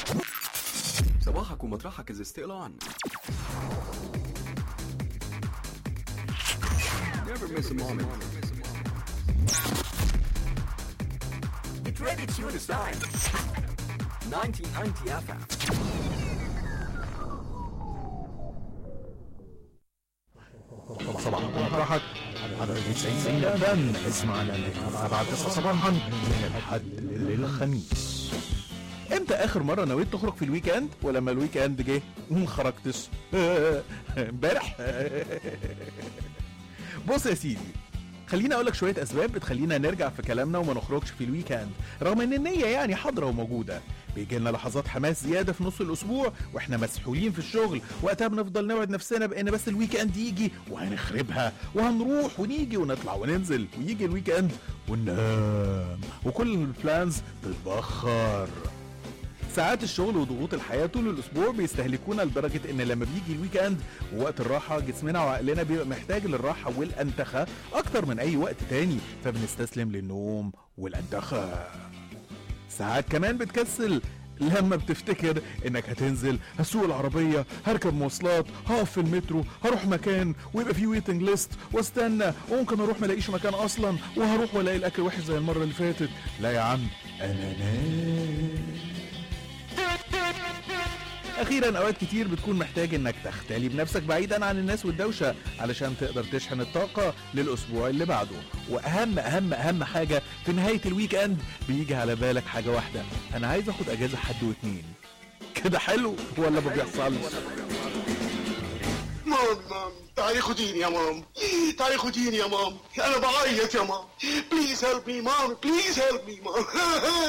صباحك ومطرحك is still on. Never miss a moment. Get ready to tune the sign. 1990 FM. صباح مطرحك على 90 دم اسمعنا من 7 9 صباحا من الحد للخميس امتى اخر مره نويت تخرج في الويك-اند ولما الويك-اند جه ما خرجتش امبارح بص يا سيدي خليني اقول لك شويه اسباب بتخلينا نرجع في كلامنا وما نخرجش في الويك-اند رغم ان النيه يعني حاضره وموجوده بيجي لنا لحظات حماس زياده في نص الاسبوع واحنا مسحولين في الشغل وقتها بنفضل نوعد نفسنا بان بس الويك-اند يجي وهنخربها وهنروح ونيجي ونطلع وننزل ويجي الويك-اند وننام وكل البلانز تتبخر ساعات الشغل وضغوط الحياة طول الأسبوع بيستهلكونا لدرجة إن لما بيجي الويك إند ووقت الراحة جسمنا وعقلنا بيبقى محتاج للراحة والأنتخة أكتر من أي وقت تاني فبنستسلم للنوم والأنتخة ساعات كمان بتكسل لما بتفتكر انك هتنزل هسوق العربية هركب مواصلات هقف في المترو هروح مكان ويبقى في ويتنج ليست واستنى وممكن اروح ملاقيش مكان اصلا وهروح والاقي الاكل وحش زي المرة اللي فاتت لا يا عم انا نام اخيرا اوقات كتير بتكون محتاج انك تختلي بنفسك بعيدا عن الناس والدوشه علشان تقدر تشحن الطاقه للاسبوع اللي بعده واهم اهم اهم حاجه في نهايه الويك اند بيجي على بالك حاجه واحده انا عايز اخد اجازه حد واتنين كده حلو ولا ما بيحصلش مام مام تعالي خديني يا مام تعالي خديني يا مام انا بعيط يا مام بليز هيلب مي مام بليز هيلب مي مام